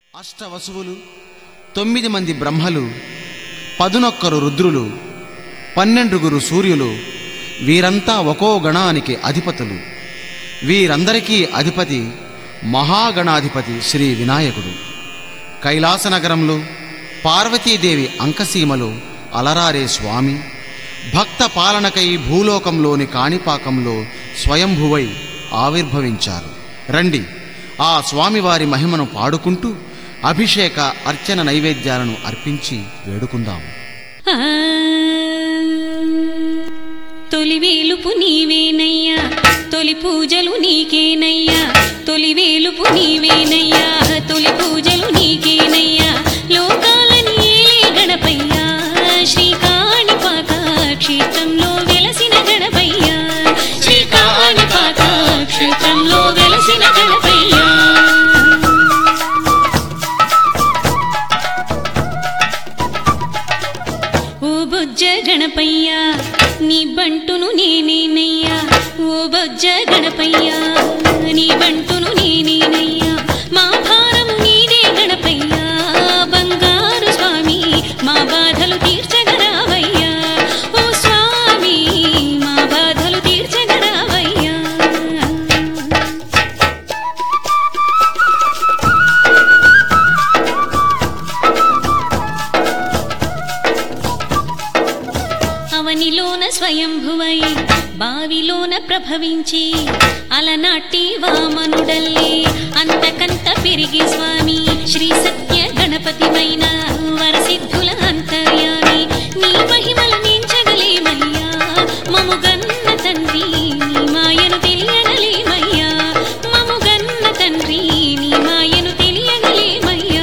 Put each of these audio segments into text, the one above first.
అష్టవసువులు తొమ్మిది మంది బ్రహ్మలు పదునొక్కరు రుద్రులు పన్నెండుగురు సూర్యులు వీరంతా ఒక్కో గణానికి అధిపతులు వీరందరికీ అధిపతి మహాగణాధిపతి శ్రీ వినాయకుడు కైలాస నగరంలో పార్వతీదేవి అంకసీమలో అలరారే స్వామి భక్త పాలనకై భూలోకంలోని కాణిపాకంలో స్వయంభువై ఆవిర్భవించారు రండి ఆ స్వామివారి మహిమను పాడుకుంటూ అభిషేక అర్చన నైవేద్యాలను అర్పించి వేడుకుందాం ఆ, తొలి వేలుపు నీవేనయ్యా తొలి పూజలు నీకేనయ్యా తొలి వేలుపు నీవేనయ్యా తొలి పూజలు నీకేనయ్యా లోకాలని ఏలే గణపయ్యా శ్రీకాణిపాక క్షేత్రంలో వెలసిన గణపయ్యా శ్రీకాణిపాక క్షేత్రంలో వెలసిన గణపయ్యా ఓ బొజ్జ గణపయ్యా నీ బంటును నేనేనయ్యా ఓ బొజ్జ గణపయ్యా నీ బంటును నేనేనయ్యా మా భారము నీదే గణపయ్యా బంగారు స్వామి మా బాధలు తీర్చగరావయ్యా ఓ స్వామి మా బాధలు తీర్చగరావయ్యా అవనిలోన స్వయంభువై బావిలోన ప్రభవించి అలనాటి వామనుడల్లే అంతకంత పెరిగి స్వామి శ్రీ సత్య గణపతిమైన వరసిద్ధుల అంతర్యామి నీ మహిమలు నించగలేమయ్యా మముగన్న తండ్రి నీ మాయను తెలియగలేమయ్యా మముగన్న తండ్రి నీ మాయను తెలియగలేమయ్యా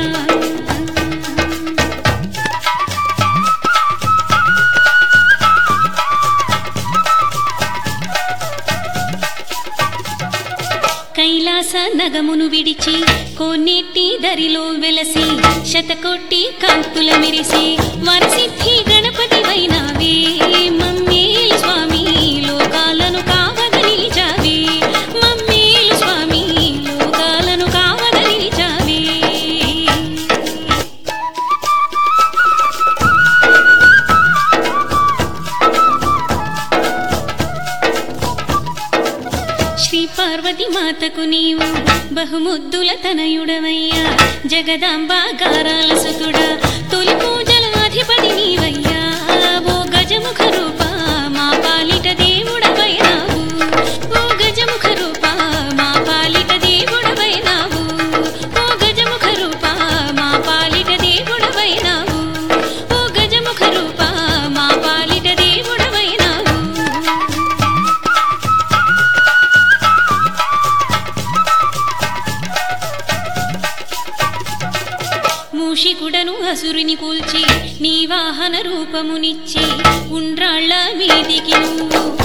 కైలాస నగమును విడిచి కోనేటి దరిలో వెలసి శతకోటి కాంతుల మెరిసి వరసిద్ధి గణపతి వైనావే మమ్మేలు స్వామి లోకాలను కావగ నిలిచావే మమ్మేలు స్వామి లోకాలను కావగ నిలిచావే శ్రీ పార్వతి మాతకు నీవు బహుముద్దుల తనయుడవయ్యా జగదాంబ గారాల సుతుడా తొలి పూజల అధిపతి నీవయ్యా ఓ గజముఖ రూప మా పాలిట దేవుడవైనావు ఓ గజముఖ రూప మా పాలిట దేవుడవైనావు ఓ గజముఖ రూప మా పాలిట దేవుడవైనావు ఓ గజముఖ రూప మా పాలిట దేవుడవైనావు మూషికుడను అసురుని కూల్చి నీ వాహన రూపమునిచ్చి ఉండ్రాళ్ళ మీదికి నువ్వు